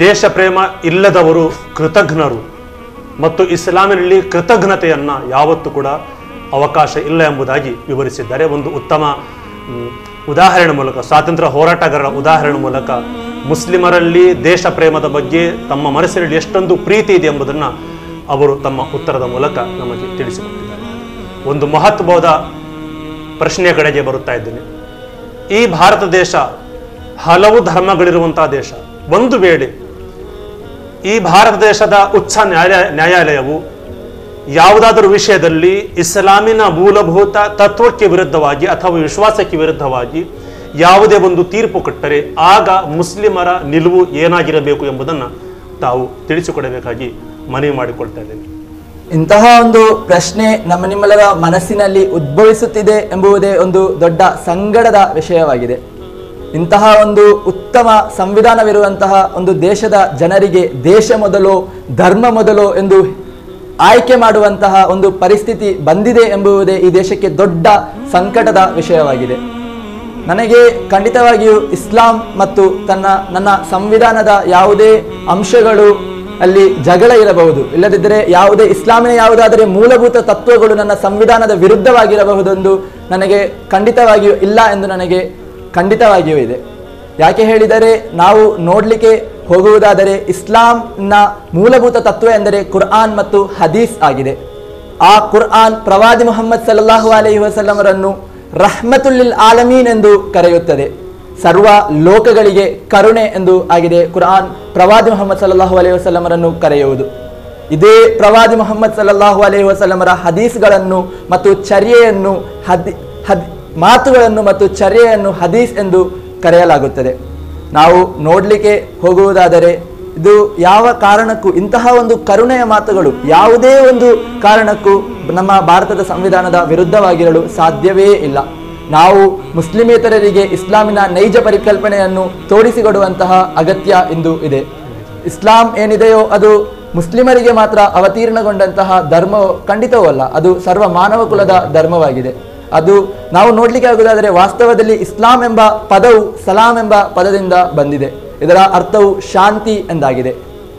ದೇಶ ಪ್ರೇಮ ಇಲ್ಲದವರು ಕೃತಜ್ಞರು ಮತ್ತು ಇಸ್ಲಾಮಿನಲ್ಲಿ ಕೃತಜ್ಞತೆಯನ್ನ ಯಾವತ್ತೂ ಕೂಡ ಅವಕಾಶ ಇಲ್ಲ ಎಂಬುದಾಗಿ ವಿವರಿಸಿದ್ದಾರೆ ಒಂದು ಉತ್ತಮ ಮ್, ಉದಾಹರಣೆ ಮೂಲಕ ಸ್ವಾತಂತ್ರ್ಯ ಹೋರಾಟಗಾರರ ಉದಾಹರಣೆ ಮೂಲಕ ಮುಸ್ಲಿಮರಲ್ಲಿ ದೇಶ ಪ್ರೇಮದ ಬಗ್ಗೆ ತಮ್ಮ ಮನಸ್ಸಿನಲ್ಲಿ ಎಷ್ಟೊಂದು ಪ್ರೀತಿ ಇದೆ ಎಂಬುದನ್ನು ಅವರು ತಮ್ಮ ಉತ್ತರದ ಮೂಲಕ ನಮಗೆ ತಿಳಿಸಿಕೊಟ್ಟಿದ್ದಾರೆ ಒಂದು ಮಹತ್ವವಾದ ಪ್ರಶ್ನೆಯ ಕಡೆಗೆ ಬರುತ್ತಾ ಇದ್ದೇನೆ ಈ ಭಾರತ ದೇಶ ಹಲವು ಧರ್ಮಗಳಿರುವಂತಹ ದೇಶ ಒಂದು ವೇಳೆ ಈ ಭಾರತ ದೇಶದ ಉಚ್ಚ ನ್ಯಾಯಾಲಯ ನ್ಯಾಯಾಲಯವು ಯಾವುದಾದರೂ ವಿಷಯದಲ್ಲಿ ಇಸ್ಲಾಮಿನ ಮೂಲಭೂತ ತತ್ವಕ್ಕೆ ವಿರುದ್ಧವಾಗಿ ಅಥವಾ ವಿಶ್ವಾಸಕ್ಕೆ ವಿರುದ್ಧವಾಗಿ ಯಾವುದೇ ಒಂದು ತೀರ್ಪು ಕೊಟ್ಟರೆ ಆಗ ಮುಸ್ಲಿಮರ ನಿಲುವು ಏನಾಗಿರಬೇಕು ಎಂಬುದನ್ನು ತಾವು ತಿಳಿಸಿಕೊಡಬೇಕಾಗಿ ಮನವಿ ಮಾಡಿಕೊಳ್ತಾ ಇದ್ದೇನೆ ಇಂತಹ ಒಂದು ಪ್ರಶ್ನೆ ನಮ್ಮ ನಿಮ್ಮೆಲ್ಲರ ಮನಸ್ಸಿನಲ್ಲಿ ಉದ್ಭವಿಸುತ್ತಿದೆ ಎಂಬುದೇ ಒಂದು ದೊಡ್ಡ ಸಂಗಡದ ವಿಷಯವಾಗಿದೆ ಇಂತಹ ಒಂದು ಉತ್ತಮ ಸಂವಿಧಾನವಿರುವಂತಹ ಒಂದು ದೇಶದ ಜನರಿಗೆ ದೇಶ ಮೊದಲು ಧರ್ಮ ಮೊದಲು ಎಂದು ಆಯ್ಕೆ ಮಾಡುವಂತಹ ಒಂದು ಪರಿಸ್ಥಿತಿ ಬಂದಿದೆ ಎಂಬುದೇ ಈ ದೇಶಕ್ಕೆ ದೊಡ್ಡ ಸಂಕಟದ ವಿಷಯವಾಗಿದೆ ನನಗೆ ಖಂಡಿತವಾಗಿಯೂ ಇಸ್ಲಾಂ ಮತ್ತು ತನ್ನ ನನ್ನ ಸಂವಿಧಾನದ ಯಾವುದೇ ಅಂಶಗಳು ಅಲ್ಲಿ ಜಗಳ ಇರಬಹುದು ಇಲ್ಲದಿದ್ದರೆ ಯಾವುದೇ ಇಸ್ಲಾಮಿನ ಯಾವುದಾದರೆ ಮೂಲಭೂತ ತತ್ವಗಳು ನನ್ನ ಸಂವಿಧಾನದ ವಿರುದ್ಧವಾಗಿರಬಹುದೆಂದು ನನಗೆ ಖಂಡಿತವಾಗಿಯೂ ಇಲ್ಲ ಎಂದು ನನಗೆ ಖಂಡಿತವಾಗಿಯೂ ಇದೆ ಯಾಕೆ ಹೇಳಿದರೆ ನಾವು ನೋಡಲಿಕ್ಕೆ ಹೋಗುವುದಾದರೆ ಇಸ್ಲಾಂನ ಮೂಲಭೂತ ತತ್ವ ಎಂದರೆ ಕುರ್ಆನ್ ಮತ್ತು ಹದೀಸ್ ಆಗಿದೆ ಆ ಕುರ್ಆನ್ ಪ್ರವಾದಿ ಮುಹಮ್ಮದ್ ಸಲ್ಲಲ್ಲಾಹು ಅಲೈಹಿ ವಸಲ್ಲಮರನ್ನು ರಹ್ಮತುಲ್ಲಿಲ್ ಆಲಮೀನ್ ಎಂದು ಕರೆಯುತ್ತದೆ ಸರ್ವ ಲೋಕಗಳಿಗೆ ಕರುಣೆ ಎಂದು ಆಗಿದೆ ಕುರ್ಆನ್ ಪ್ರವಾದಿ ಮುಹಮ್ಮದ್ ಸಲ್ಲಲ್ಲಾಹು ಅಲೈಹಿ ವಸಲ್ಲಮರನ್ನು ಕರೆಯುವುದು ಇದೇ ಪ್ರವಾದಿ ಮುಹಮ್ಮದ್ ಸಲ್ಲಲ್ಲಾಹು ಅಲೈಹಿ ವಸಲ್ಲಮರ ಹದೀಸ್ಗಳನ್ನು ಮತ್ತು ಚರ್ಯೆಯನ್ನು ಹದಿ ಹದ್ ಮಾತುಗಳನ್ನು ಮತ್ತು ಚರ್ಯೆಯನ್ನು ಹದೀಸ್ ಎಂದು ಕರೆಯಲಾಗುತ್ತದೆ ನಾವು ನೋಡಲಿಕ್ಕೆ ಹೋಗುವುದಾದರೆ ಇದು ಯಾವ ಕಾರಣಕ್ಕೂ ಇಂತಹ ಒಂದು ಕರುಣೆಯ ಮಾತುಗಳು ಯಾವುದೇ ಒಂದು ಕಾರಣಕ್ಕೂ ನಮ್ಮ ಭಾರತದ ಸಂವಿಧಾನದ ವಿರುದ್ಧವಾಗಿರಲು ಸಾಧ್ಯವೇ ಇಲ್ಲ ನಾವು ಮುಸ್ಲಿಮೇತರರಿಗೆ ಇಸ್ಲಾಮಿನ ನೈಜ ಪರಿಕಲ್ಪನೆಯನ್ನು ತೋರಿಸಿಕೊಡುವಂತಹ ಅಗತ್ಯ ಇಂದು ಇದೆ ಇಸ್ಲಾಂ ಏನಿದೆಯೋ ಅದು ಮುಸ್ಲಿಮರಿಗೆ ಮಾತ್ರ ಅವತೀರ್ಣಗೊಂಡಂತಹ ಧರ್ಮವು ಖಂಡಿತವೂ ಅಲ್ಲ ಅದು ಸರ್ವ ಮಾನವ ಕುಲದ ಧರ್ಮವಾಗಿದೆ ಅದು ನಾವು ನೋಡ್ಲಿಕ್ಕೆ ಆಗುವುದಾದರೆ ವಾಸ್ತವದಲ್ಲಿ ಇಸ್ಲಾಂ ಎಂಬ ಪದವು ಸಲಾಂ ಎಂಬ ಪದದಿಂದ ಬಂದಿದೆ ಇದರ ಅರ್ಥವು ಶಾಂತಿ ಎಂದಾಗಿದೆ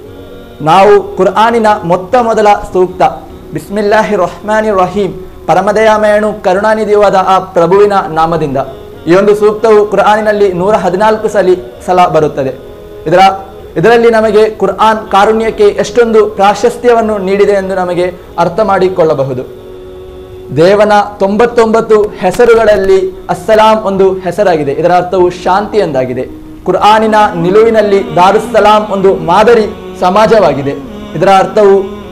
ನಾವು ಕುರ್ಆನಿನ ಮೊತ್ತ ಮೊದಲ ಸೂಕ್ತ ಬಿಸ್ಮಿಲ್ಲಾಹಿ ರಹ್ಮಾನಿ ರಹೀಂ ಪರಮದಯಾಮಯನು ಕರುಣಾನಿಧಿವಾದ ಆ ಪ್ರಭುವಿನ ನಾಮದಿಂದ ಈ ಒಂದು ಸೂಕ್ತವು ಕುರ್ಆನಿನಲ್ಲಿ ನೂರ ಹದಿನಾಲ್ಕು ಸಲಿ ಸಲ ಬರುತ್ತದೆ ಇದರ ಇದರಲ್ಲಿ ನಮಗೆ ಕುರ್ಆನ್ ಕಾರುಣ್ಯಕ್ಕೆ ಎಷ್ಟೊಂದು ಪ್ರಾಶಸ್ತ್ಯವನ್ನು ನೀಡಿದೆ ಎಂದು ನಮಗೆ ಅರ್ಥ ಮಾಡಿಕೊಳ್ಳಬಹುದು ದೇವನ ತೊಂಬತ್ತೊಂಬತ್ತು ಹೆಸರುಗಳಲ್ಲಿ ಅಸ್ಸಲಾಂ ಒಂದು ಹೆಸರಾಗಿದೆ ಇದರ ಅರ್ಥವು ಶಾಂತಿ ಎಂದಾಗಿದೆ ಕುರ್ಆನಿನ ನಿಲುವಿನಲ್ಲಿ ದಾರುಸ್ಸಲಾಂ ಒಂದು ಮಾದರಿ ಸಮಾಜವಾಗಿದೆ ಇದರ ಅರ್ಥವು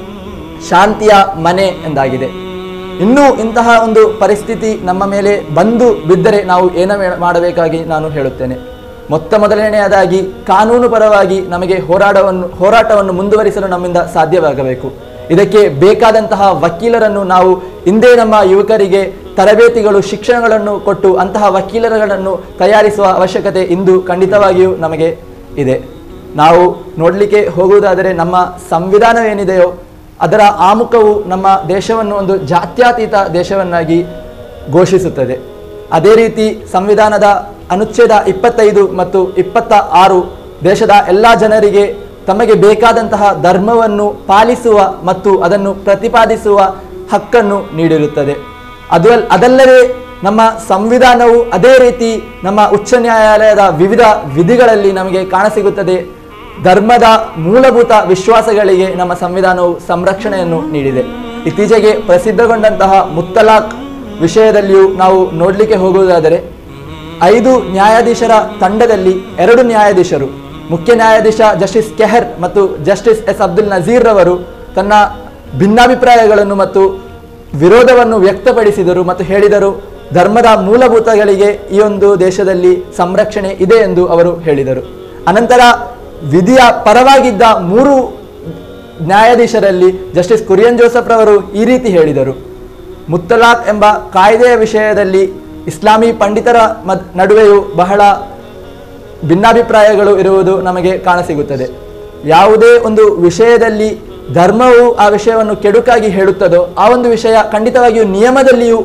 ಶಾಂತಿಯ ಮನೆ ಎಂದಾಗಿದೆ ಇನ್ನೂ ಇಂತಹ ಒಂದು ಪರಿಸ್ಥಿತಿ ನಮ್ಮ ಮೇಲೆ ಬಂದು ಬಿದ್ದರೆ ನಾವು ಏನ ಮೇ- ಮಾಡಬೇಕಾಗಿ ನಾನು ಹೇಳುತ್ತೇನೆ ಮೊತ್ತ ಮೊದಲನೆಯದಾಗಿ ಕಾನೂನು ಪರವಾಗಿ ನಮಗೆ ಹೋರಾಟವನ್ನು ಹೋರಾಟವನ್ನು ಮುಂದುವರಿಸಲು ನಮ್ಮಿಂದ ಸಾಧ್ಯವಾಗಬೇಕು ಇದಕ್ಕೆ ಬೇಕಾದಂತಹ ವಕೀಲರನ್ನು ನಾವು ಇಂದೇ ನಮ್ಮ ಯುವಕರಿಗೆ ತರಬೇತಿಗಳು ಶಿಕ್ಷಣಗಳನ್ನು ಕೊಟ್ಟು ಅಂತಹ ವಕೀಲರುಗಳನ್ನು ತಯಾರಿಸುವ ಅವಶ್ಯಕತೆ ಇಂದು ಖಂಡಿತವಾಗಿಯೂ ನಮಗೆ ಇದೆ ನಾವು ನೋಡಲಿಕ್ಕೆ ಹೋಗುವುದಾದರೆ ನಮ್ಮ ಸಂವಿಧಾನವೇನಿದೆಯೋ ಅದರ ಆಮುಖವು ನಮ್ಮ ದೇಶವನ್ನು ಒಂದು ಜಾತ್ಯತೀತ ದೇಶವನ್ನಾಗಿ ಘೋಷಿಸುತ್ತದೆ ಅದೇ ರೀತಿ ಸಂವಿಧಾನದ ಅನುಚ್ಛೇದ ಇಪ್ಪತ್ತೈದು ಮತ್ತು ಇಪ್ಪತ್ತ ಆರು ದೇಶದ ಎಲ್ಲ ಜನರಿಗೆ ತಮಗೆ ಬೇಕಾದಂತಹ ಧರ್ಮವನ್ನು ಪಾಲಿಸುವ ಮತ್ತು ಅದನ್ನು ಪ್ರತಿಪಾದಿಸುವ ಹಕ್ಕನ್ನು ನೀಡಿರುತ್ತದೆ ಅದು ಅಲ್- ಅದಲ್ಲದೆ ನಮ್ಮ ಸಂವಿಧಾನವು ಅದೇ ರೀತಿ ನಮ್ಮ ಉಚ್ಚ ನ್ಯಾಯಾಲಯದ ವಿವಿಧ ವಿಧಿಗಳಲ್ಲಿ ನಮಗೆ ಕಾಣಸಿಗುತ್ತದೆ ಧರ್ಮದ ಮೂಲಭೂತ ವಿಶ್ವಾಸಗಳಿಗೆ ನಮ್ಮ ಸಂವಿಧಾನವು ಸಂರಕ್ಷಣೆಯನ್ನು ನೀಡಿದೆ ಇತ್ತೀಚೆಗೆ ಪ್ರಸಿದ್ಧಗೊಂಡಂತಹ ಮುತ್ತಲಾಕ್ ವಿಷಯದಲ್ಲಿಯೂ ನಾವು ನೋಡಲಿಕ್ಕೆ ಹೋಗುವುದಾದರೆ ಐದು ನ್ಯಾಯಾಧೀಶರ ತಂಡದಲ್ಲಿ ಎರಡು ನ್ಯಾಯಾಧೀಶರು ಮುಖ್ಯ ನ್ಯಾಯಾಧೀಶ ಜಸ್ಟಿಸ್ ಕೆಹರ್ ಮತ್ತು ಜಸ್ಟಿಸ್ ಎಸ್ ಅಬ್ದುಲ್ ನಜೀರ್ ರವರು ತನ್ನ ಭಿನ್ನಾಭಿಪ್ರಾಯಗಳನ್ನು ಮತ್ತು ವಿರೋಧವನ್ನು ವ್ಯಕ್ತಪಡಿಸಿದರು ಮತ್ತು ಹೇಳಿದರು ಧರ್ಮದ ಮೂಲಭೂತಗಳಿಗೆ ಈ ಒಂದು ದೇಶದಲ್ಲಿ ಸಂರಕ್ಷಣೆ ಇದೆ ಎಂದು ಅವರು ಹೇಳಿದರು ಅನಂತರ ವಿಧಿಯ ಪರವಾಗಿದ್ದ ಮೂರು ನ್ಯಾಯಾಧೀಶರಲ್ಲಿ ಜಸ್ಟಿಸ್ ಕುರಿಯನ್ ಜೋಸಫ್ ರವರು ಈ ರೀತಿ ಹೇಳಿದರು ಮುತ್ತಲಾಕ್ ಎಂಬ ಕಾಯ್ದೆಯ ವಿಷಯದಲ್ಲಿ ಇಸ್ಲಾಮಿ ಪಂಡಿತರ ಮದ್ ನಡುವೆಯೂ ಬಹಳ ಭಿನ್ನಾಭಿಪ್ರಾಯಗಳು ಇರುವುದು ನಮಗೆ ಕಾಣಸಿಗುತ್ತದೆ ಯಾವುದೇ ಒಂದು ವಿಷಯದಲ್ಲಿ ಧರ್ಮವು ಆ ವಿಷಯವನ್ನು ಕೆಡುಕಾಗಿ ಹೇಳುತ್ತದೋ ಆ ಒಂದು ವಿಷಯ ಖಂಡಿತವಾಗಿಯೂ ನಿಯಮದಲ್ಲಿಯೂ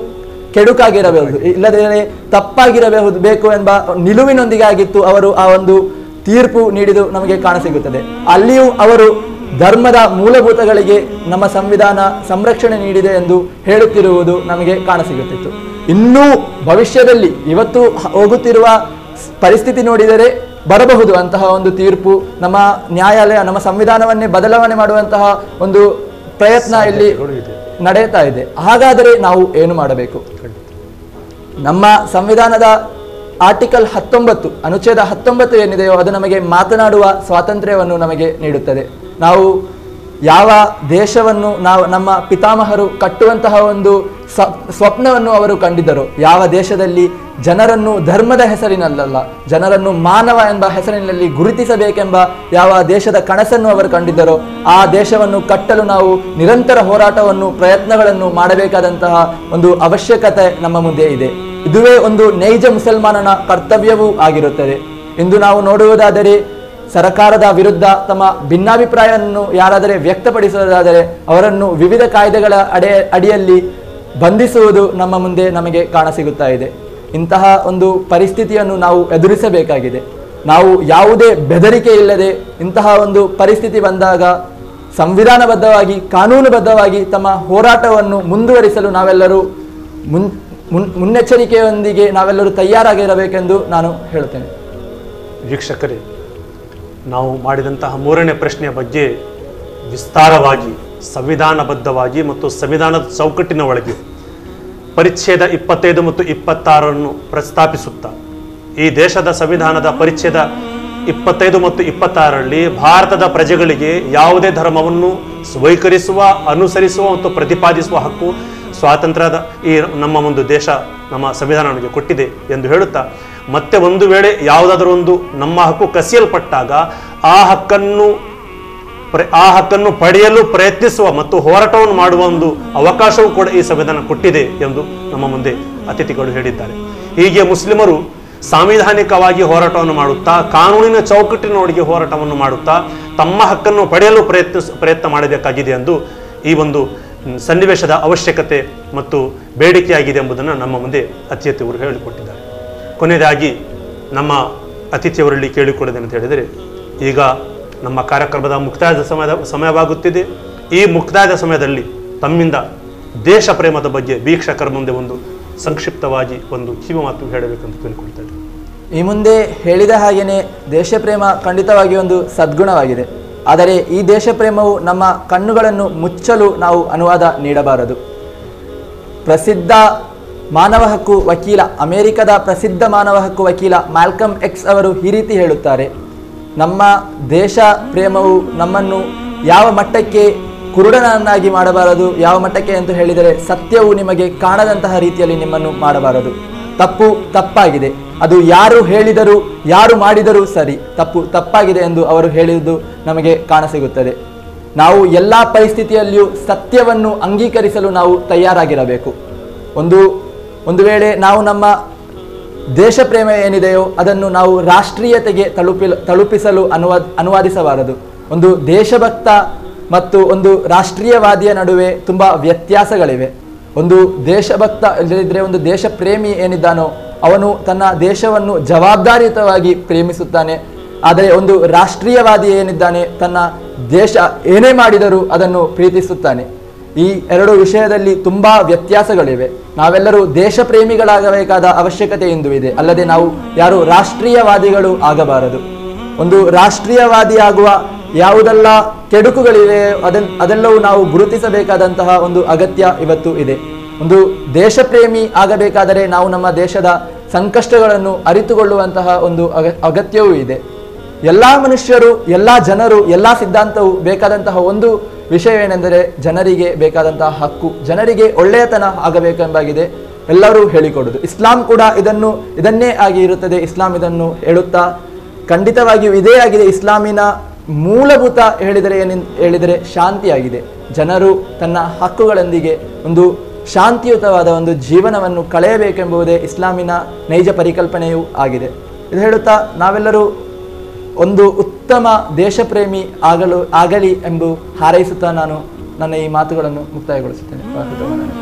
ಕೆಡುಕಾಗಿರಬಹುದು ಇಲ್ಲದೇ ತಪ್ಪಾಗಿರಬಹುದು ಬೇಕು ಎಂಬ ನಿಲುವಿನೊಂದಿಗೆ ಆಗಿತ್ತು ಅವರು ಆ ಒಂದು ತೀರ್ಪು ನೀಡಿದು ನಮಗೆ ಕಾಣಸಿಗುತ್ತದೆ ಅಲ್ಲಿಯೂ ಅವರು ಧರ್ಮದ ಮೂಲಭೂತಗಳಿಗೆ ನಮ್ಮ ಸಂವಿಧಾನ ಸಂರಕ್ಷಣೆ ನೀಡಿದೆ ಎಂದು ಹೇಳುತ್ತಿರುವುದು ನಮಗೆ ಕಾಣಸಿಗುತ್ತಿತ್ತು ಇನ್ನೂ ಭವಿಷ್ಯದಲ್ಲಿ ಇವತ್ತು ಹ- ಹೋಗುತ್ತಿರುವ ಸ್- ಪರಿಸ್ಥಿತಿ ನೋಡಿದರೆ ಬರಬಹುದು ಅಂತಹ ಒಂದು ತೀರ್ಪು ನಮ್ಮ ನ್ಯಾಯಾಲಯ ನಮ್ಮ ಸಂವಿಧಾನವನ್ನೇ ಬದಲಾವಣೆ ಮಾಡುವಂತಹ ಒಂದು ಪ್ರಯತ್ನ ಇಲ್ಲಿ ಸಾಧ್ಯತೆಗಳು ಇದೆ. ನಡೆಯುತ್ತಾ ಇದೆ ಹಾಗಾದರೆ ನಾವು ಏನು ಮಾಡಬೇಕು ನಮ್ಮ ಸಂವಿಧಾನದ ಆರ್ಟಿಕಲ್ ಹತ್ತೊಂಬತ್ತು ಅನುಚ್ಛೇದ ಹತ್ತೊಂಬತ್ತು ಏನಿದೆಯೋ ಅದು ನಮಗೆ ಮಾತನಾಡುವ ಸ್ವಾತಂತ್ರ್ಯವನ್ನು ನಮಗೆ ನೀಡುತ್ತದೆ ನಾವು ಯಾವ ದೇಶವನ್ನು ನಾವು ನಮ್ಮ ಪಿತಾಮಹರು ಕಟ್ಟುವಂತಹ ಒಂದು ಸ- ಸ್ವಪ್ನವನ್ನು ಅವರು ಕಂಡಿದ್ದರು ಯಾವ ದೇಶದಲ್ಲಿ ಜನರನ್ನು ಧರ್ಮದ ಹೆಸರಿನಲ್ಲಲ್ಲ ಜನರನ್ನು ಮಾನವ ಎಂಬ ಹೆಸರಿನಲ್ಲಿ ಗುರುತಿಸಬೇಕೆಂಬ ಯಾವ ದೇಶದ ಕನಸನ್ನು ಅವರು ಕಂಡಿದ್ದರೋ ಆ ದೇಶವನ್ನು ಕಟ್ಟಲು ನಾವು ನಿರಂತರ ಹೋರಾಟವನ್ನು ಪ್ರಯತ್ನಗಳನ್ನು ಮಾಡಬೇಕಾದಂತಹ ಒಂದು ಅವಶ್ಯಕತೆ ನಮ್ಮ ಮುಂದೆ ಇದೆ ಇದುವೇ ಒಂದು ನೈಜ ಮುಸಲ್ಮಾನನ ಕರ್ತವ್ಯವೂ ಆಗಿರುತ್ತದೆ ಇಂದು ನಾವು ನೋಡುವುದಾದರೆ ಸರಕಾರದ ವಿರುದ್ಧ ತಮ್ಮ ಭಿನ್ನಾಭಿಪ್ರಾಯವನ್ನು ಯಾರಾದರೆ ವ್ಯಕ್ತಪಡಿಸುವುದಾದರೆ ಅವರನ್ನು ವಿವಿಧ ಕಾಯ್ದೆಗಳ ಅಡೆ ಅಡಿಯಲ್ಲಿ ಬಂಧಿಸುವುದು ನಮ್ಮ ಮುಂದೆ ನಮಗೆ ಕಾಣಸಿಗುತ್ತಾ ಇದೆ ಇಂತಹ ಒಂದು ಪರಿಸ್ಥಿತಿಯನ್ನು ನಾವು ಎದುರಿಸಬೇಕಾಗಿದೆ ನಾವು ಯಾವುದೇ ಬೆದರಿಕೆ ಇಲ್ಲದೆ ಇಂತಹ ಒಂದು ಪರಿಸ್ಥಿತಿ ಬಂದಾಗ ಸಂವಿಧಾನಬದ್ಧವಾಗಿ ಕಾನೂನುಬದ್ಧವಾಗಿ ತಮ್ಮ ಹೋರಾಟವನ್ನು ಮುಂದುವರಿಸಲು ನಾವೆಲ್ಲರೂ ಮುನ್ ಮುನ್- ಮುನ್ನೆಚ್ಚರಿಕೆಯೊಂದಿಗೆ ನಾವೆಲ್ಲರೂ ತಯಾರಾಗಿರಬೇಕೆಂದು ನಾನು ಹೇಳುತ್ತೇನೆ ವೀಕ್ಷಕರೇ ನಾವು ಮಾಡಿದಂತಹ ಮೂರನೇ ಪ್ರಶ್ನೆಯ ಬಗ್ಗೆ ವಿಸ್ತಾರವಾಗಿ ಸಂವಿಧಾನಬದ್ಧವಾಗಿ ಮತ್ತು ಸಂವಿಧಾನದ ಚೌಕಟ್ಟಿನ ಒಳಗೆ ಪರಿಚ್ಛೇದ ಇಪ್ಪತ್ತೈದು ಮತ್ತು ಇಪ್ಪತ್ತಾರನ್ನು ಪ್ರಸ್ತಾಪಿಸುತ್ತಾ ಈ ದೇಶದ ಸಂವಿಧಾನದ ಪರಿಚ್ಛೇದ ಇಪ್ಪತ್ತೈದು ಮತ್ತು ಇಪ್ಪತ್ತಾರರಲ್ಲಿ ಭಾರತದ ಪ್ರಜೆಗಳಿಗೆ ಯಾವುದೇ ಧರ್ಮವನ್ನು ಸ್ವೀಕರಿಸುವ ಅನುಸರಿಸುವ ಮತ್ತು ಪ್ರತಿಪಾದಿಸುವ ಹಕ್ಕು ಸ್ವಾತಂತ್ರ್ಯದ ಈ ನಮ್ಮ ಒಂದು ದೇಶ ನಮ್ಮ ಸಂವಿಧಾನ ನಮಗೆ ಕೊಟ್ಟಿದೆ ಎಂದು ಹೇಳುತ್ತಾ ಮತ್ತೆ ಒಂದು ವೇಳೆ ಯಾವುದಾದರೂ ಒಂದು ನಮ್ಮ ಹಕ್ಕು ಕಸಿಯಲ್ಪಟ್ಟಾಗ ಆ ಹಕ್ಕನ್ನು ಪ್ರ ಆ ಹಕ್ಕನ್ನು ಪಡೆಯಲು ಪ್ರಯತ್ನಿಸುವ ಮತ್ತು ಹೋರಾಟವನ್ನು ಮಾಡುವ ಒಂದು ಅವಕಾಶವೂ ಕೂಡ ಈ ಸಂವಿಧಾನ ಕೊಟ್ಟಿದೆ ಎಂದು ನಮ್ಮ ಮುಂದೆ ಅತಿಥಿಗಳು ಹೇಳಿದ್ದಾರೆ ಹೀಗೆ ಮುಸ್ಲಿಮರು ಸಾಂವಿಧಾನಿಕವಾಗಿ ಹೋರಾಟವನ್ನು ಮಾಡುತ್ತಾ ಕಾನೂನಿನ ಚೌಕಟ್ಟಿನೊಳಗೆ ಹೋರಾಟವನ್ನು ಮಾಡುತ್ತಾ ತಮ್ಮ ಹಕ್ಕನ್ನು ಪಡೆಯಲು ಪ್ರಯತ್ನ ಪ್ರಯತ್ನ ಮಾಡಬೇಕಾಗಿದೆ ಎಂದು ಈ ಒಂದು ಮ್, ಸನ್ನಿವೇಶದ ಅವಶ್ಯಕತೆ ಮತ್ತು ಬೇಡಿಕೆಯಾಗಿದೆ ಎಂಬುದನ್ನು ನಮ್ಮ ಮುಂದೆ ಅತಿಥಿಯವರು ಹೇಳಿಕೊಟ್ಟಿದ್ದಾರೆ ಕೊನೆಯದಾಗಿ ನಮ್ಮ ಅತಿಥಿಯವರಲ್ಲಿ ಕೇಳಿಕೊಳ್ಳೋದೇನಂತ ಹೇಳಿದರೆ ಈಗ ನಮ್ಮ ಕಾರ್ಯಕ್ರಮದ ಮುಕ್ತಾಯದ ಸಮಯದ ಸಮಯವಾಗುತ್ತಿದೆ ಈ ಮುಕ್ತಾಯದ ಸಮಯದಲ್ಲಿ ತಮ್ಮಿಂದ ದೇಶ ಪ್ರೇಮದ ಬಗ್ಗೆ ವೀಕ್ಷಕರ ಮುಂದೆ ಒಂದು ಸಂಕ್ಷಿಪ್ತವಾಗಿ ಒಂದು ಕಿವಿ ಮಾತು ಹೇಳಬೇಕಂತ ಕೇಳಿಕೊಳ್ತಾರೆ ಈ ಮುಂದೆ ಹೇಳಿದ ಹಾಗೇನೆ ದೇಶ ಪ್ರೇಮ ಖಂಡಿತವಾಗಿ ಒಂದು ಸದ್ಗುಣವಾಗಿದೆ ಆದರೆ ಈ ದೇಶ ಪ್ರೇಮವು ನಮ್ಮ ಕಣ್ಣುಗಳನ್ನು ಮುಚ್ಚಲು ನಾವು ಅನುವಾದ ನೀಡಬಾರದು ಪ್ರಸಿದ್ಧ ಮಾನವ ಹಕ್ಕು ವಕೀಲ ಅಮೆರಿಕದ ಪ್ರಸಿದ್ಧ ಮಾನವ ಹಕ್ಕು ವಕೀಲ ಮ್ಯಾಲ್ಕಮ್ ಎಕ್ಸ್ ಅವರು ಈ ರೀತಿ ಹೇಳುತ್ತಾರೆ ನಮ್ಮ ದೇಶ ಪ್ರೇಮವು ನಮ್ಮನ್ನು ಯಾವ ಮಟ್ಟಕ್ಕೆ ಕುರುಡನನ್ನಾಗಿ ಮಾಡಬಾರದು ಯಾವ ಮಟ್ಟಕ್ಕೆ ಎಂದು ಹೇಳಿದರೆ ಸತ್ಯವು ನಿಮಗೆ ಕಾಣದಂತಹ ರೀತಿಯಲ್ಲಿ ನಿಮ್ಮನ್ನು ಮಾಡಬಾರದು ತಪ್ಪು ತಪ್ಪಾಗಿದೆ ಅದು ಯಾರು ಹೇಳಿದರೂ ಯಾರು ಮಾಡಿದರೂ ಸರಿ ತಪ್ಪು ತಪ್ಪಾಗಿದೆ ಎಂದು ಅವರು ಹೇಳಿದ್ದು ನಮಗೆ ಕಾಣಸಿಗುತ್ತದೆ ನಾವು ಎಲ್ಲ ಪರಿಸ್ಥಿತಿಯಲ್ಲಿಯೂ ಸತ್ಯವನ್ನು ಅಂಗೀಕರಿಸಲು ನಾವು ತಯಾರಾಗಿರಬೇಕು ಒಂದು ಒಂದು ವೇಳೆ ನಾವು ನಮ್ಮ ದೇಶ ಪ್ರೇಮ ಏನಿದೆಯೋ ಅದನ್ನು ನಾವು ರಾಷ್ಟ್ರೀಯತೆಗೆ ತಲುಪಿ ತಲುಪಿಸಲು ಅನುವಾದ ಅನುವಾದಿಸಬಾರದು ಒಂದು ದೇಶಭಕ್ತ ಮತ್ತು ಒಂದು ರಾಷ್ಟ್ರೀಯವಾದಿಯ ನಡುವೆ ತುಂಬ ವ್ಯತ್ಯಾಸಗಳಿವೆ ಒಂದು ದೇಶಭಕ್ತ ಇಲ್ಲದಿದ್ದರೆ ಒಂದು ದೇಶ ಪ್ರೇಮಿ ಏನಿದ್ದಾನೋ ಅವನು ತನ್ನ ದೇಶವನ್ನು ಜವಾಬ್ದಾರಿಯುತವಾಗಿ ಪ್ರೇಮಿಸುತ್ತಾನೆ ಆದರೆ ಒಂದು ರಾಷ್ಟ್ರೀಯವಾದಿ ಏನಿದ್ದಾನೆ ತನ್ನ ದೇಶ ಏನೇ ಮಾಡಿದರೂ ಅದನ್ನು ಪ್ರೀತಿಸುತ್ತಾನೆ ಈ ಎರಡು ವಿಷಯದಲ್ಲಿ ತುಂಬಾ ವ್ಯತ್ಯಾಸಗಳಿವೆ ನಾವೆಲ್ಲರೂ ದೇಶ ಪ್ರೇಮಿಗಳಾಗಬೇಕಾದ ಅವಶ್ಯಕತೆ ಇಂದು ಇದೆ ಅಲ್ಲದೆ ನಾವು ಯಾರು ರಾಷ್ಟ್ರೀಯವಾದಿಗಳು ಆಗಬಾರದು ಒಂದು ರಾಷ್ಟ್ರೀಯವಾದಿ ಆಗುವ ಯಾವುದೆಲ್ಲ ಕೆಡುಕುಗಳಿವೆ ಅದನ್ ಅದೆಲ್ಲವೂ ನಾವು ಗುರುತಿಸಬೇಕಾದಂತಹ ಒಂದು ಅಗತ್ಯ ಇವತ್ತು ಇದೆ ಒಂದು ದೇಶ ಪ್ರೇಮಿ ಆಗಬೇಕಾದರೆ ನಾವು ನಮ್ಮ ದೇಶದ ಸಂಕಷ್ಟಗಳನ್ನು ಅರಿತುಕೊಳ್ಳುವಂತಹ ಒಂದು ಅಗ ಅಗತ್ಯವೂ ಇದೆ ಎಲ್ಲ ಮನುಷ್ಯರು ಎಲ್ಲ ಜನರು ಎಲ್ಲ ಸಿದ್ಧಾಂತವು ಬೇಕಾದಂತಹ ಒಂದು ವಿಷಯವೇನೆಂದರೆ ಜನರಿಗೆ ಬೇಕಾದಂತಹ ಹಕ್ಕು ಜನರಿಗೆ ಒಳ್ಳೆಯತನ ಆಗಬೇಕೆಂಬಾಗಿದೆ ಎಲ್ಲರೂ ಹೇಳಿಕೊಡುದು ಇಸ್ಲಾಂ ಕೂಡ ಇದನ್ನು ಇದನ್ನೇ ಆಗಿ ಇರುತ್ತದೆ ಇಸ್ಲಾಂ ಇದನ್ನು ಹೇಳುತ್ತಾ ಖಂಡಿತವಾಗಿಯೂ ಇದೇ ಆಗಿದೆ ಇಸ್ಲಾಮಿನ ಮೂಲಭೂತ ಹೇಳಿದರೆ ಏನೆಂದು ಹೇಳಿದರೆ ಶಾಂತಿಯಾಗಿದೆ ಜನರು ತನ್ನ ಹಕ್ಕುಗಳೊಂದಿಗೆ ಒಂದು ಶಾಂತಿಯುತವಾದ ಒಂದು ಜೀವನವನ್ನು ಕಳೆಯಬೇಕೆಂಬುದೇ ಇಸ್ಲಾಮಿನ ನೈಜ ಪರಿಕಲ್ಪನೆಯೂ ಆಗಿದೆ ಇದು ಹೇಳುತ್ತಾ ನಾವೆಲ್ಲರೂ ಒಂದು ಉತ್ತಮ ದೇಶಪ್ರೇಮಿ ಆಗಲು ಆಗಲಿ ಎಂದು ಹಾರೈಸುತ್ತಾ ನಾನು ನನ್ನ ಈ ಮಾತುಗಳನ್ನು ಮುಕ್ತಾಯಗೊಳಿಸುತ್ತೇನೆ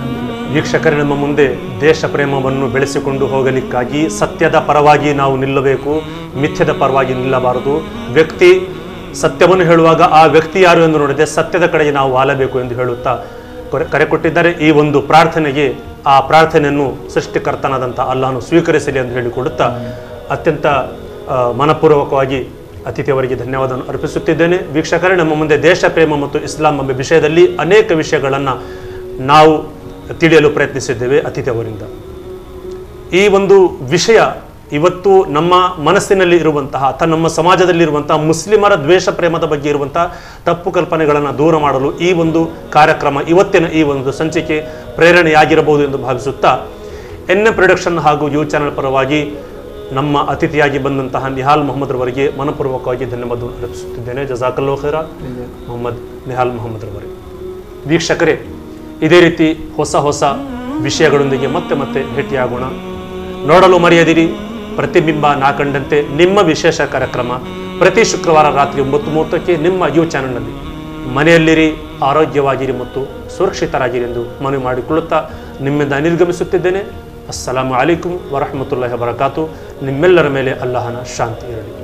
ವೀಕ್ಷಕರೇ ನಮ್ಮ ಮುಂದೆ ದೇಶ ಪ್ರೇಮವನ್ನು ಬೆಳೆಸಿಕೊಂಡು ಹೋಗಲಿಕ್ಕಾಗಿ ಸತ್ಯದ ಪರವಾಗಿ ನಾವು ನಿಲ್ಲಬೇಕು ಮಿಥ್ಯದ ಪರವಾಗಿ ನಿಲ್ಲಬಾರದು ವ್ಯಕ್ತಿ ಸತ್ಯವನ್ನು ಹೇಳುವಾಗ ಆ ವ್ಯಕ್ತಿ ಯಾರು ಎಂದು ನೋಡದೆ ಸತ್ಯದ ಕಡೆಗೆ ನಾವು ವಾಲಬೇಕು ಎಂದು ಹೇಳುತ್ತಾ ಕರೆ ಕರೆ ಕೊಟ್ಟಿದ್ದಾರೆ ಈ ಒಂದು ಪ್ರಾರ್ಥನೆಗೆ ಆ ಪ್ರಾರ್ಥನೆಯನ್ನು ಸೃಷ್ಟಿಕರ್ತನಾದಂಥ ಅಲ್ಲಾಹನು ಸ್ವೀಕರಿಸಲಿ ಎಂದು ಹೇಳಿಕೊಡುತ್ತಾ ಅತ್ಯಂತ ಆ, ಮನಪೂರ್ವಕವಾಗಿ ಅತಿಥಿಯವರಿಗೆ ಧನ್ಯವಾದವನ್ನು ಅರ್ಪಿಸುತ್ತಿದ್ದೇನೆ ವೀಕ್ಷಕರೇ ನಮ್ಮ ಮುಂದೆ ದೇಶ ಪ್ರೇಮ ಮತ್ತು ಇಸ್ಲಾಂ ಎಂಬ ವಿಷಯದಲ್ಲಿ ಅನೇಕ ವಿಷಯಗಳನ್ನು ನಾವು ತಿಳಿಯಲು ಪ್ರಯತ್ನಿಸಿದ್ದೇವೆ ಅತಿಥಿಯವರಿಂದ ಈ ಒಂದು ವಿಷಯ ಇವತ್ತು ನಮ್ಮ ಮನಸ್ಸಿನಲ್ಲಿ ಇರುವಂತಹ ಅಥವಾ ನಮ್ಮ ಸಮಾಜದಲ್ಲಿರುವಂತಹ ಮುಸ್ಲಿಮರ ದ್ವೇಷ ಪ್ರೇಮದ ಬಗ್ಗೆ ಇರುವಂತಹ ತಪ್ಪು ಕಲ್ಪನೆಗಳನ್ನು ದೂರ ಮಾಡಲು ಈ ಒಂದು ಕಾರ್ಯಕ್ರಮ ಇವತ್ತಿನ ಈ ಒಂದು ಸಂಚಿಕೆ ಪ್ರೇರಣೆಯಾಗಿರಬಹುದು ಎಂದು ಭಾವಿಸುತ್ತಾ ಎನ್ ಎ ಪ್ರೊಡಕ್ಷನ್ ಹಾಗೂ ಯು ಚಾನೆಲ್ ಪರವಾಗಿ ನಮ್ಮ ಅತಿಥಿಯಾಗಿ ಬಂದಂತಹ ನಿಹಾಲ್ ಮೊಹಮ್ಮದ್ ರವರಿಗೆ ಮನಪೂರ್ವಕವಾಗಿ ಧನ್ಯವಾದವನ್ನು ಅರ್ಪಿಸುತ್ತಿದ್ದೇನೆ ಜಜಾಕಲ್ಲೋ ಖೈರ ಮೊಹಮ್ಮದ್ ನಿಹಾಲ್ ಮೊಹಮ್ಮದ್ ರವರಿಗೆ ವೀಕ್ಷಕರೇ ಇದೇ ರೀತಿ ಹೊಸ ಹೊಸ ವಿಷಯಗಳೊಂದಿಗೆ ಮತ್ತೆ ಮತ್ತೆ ಭೇಟಿಯಾಗೋಣ ನೋಡಲು ಮರೆಯದಿರಿ ಪ್ರತಿಬಿಂಬ ನಾ ಕಂಡಂತೆ ನಿಮ್ಮ ವಿಶೇಷ ಕಾರ್ಯಕ್ರಮ ಪ್ರತಿ ಶುಕ್ರವಾರ ರಾತ್ರಿ ಒಂಬತ್ತು ಮೂವತ್ತಕ್ಕೆ ನಿಮ್ಮ ಯು ಚಾನೆಲ್ನಲ್ಲಿ ಮನೆಯಲ್ಲಿರಿ ಆರೋಗ್ಯವಾಗಿರಿ ಮತ್ತು ಸುರಕ್ಷಿತರಾಗಿರಿ ಎಂದು ಮನವಿ ಮಾಡಿಕೊಳ್ಳುತ್ತಾ ನಿಮ್ಮಿಂದ ನಿರ್ಗಮಿಸುತ್ತಿದ್ದೇನೆ ಅಸ್ಸಲಾಮು ಅಲೈಕುಂ ವರಹಮತುಲ್ಲಾಹಿ ವಬರಕಾತು ನಿಮ್ಮೆಲ್ಲರ ಮೇಲೆ ಅಲ್ಲಾಹನ ಶಾಂತಿ ಇರಲಿ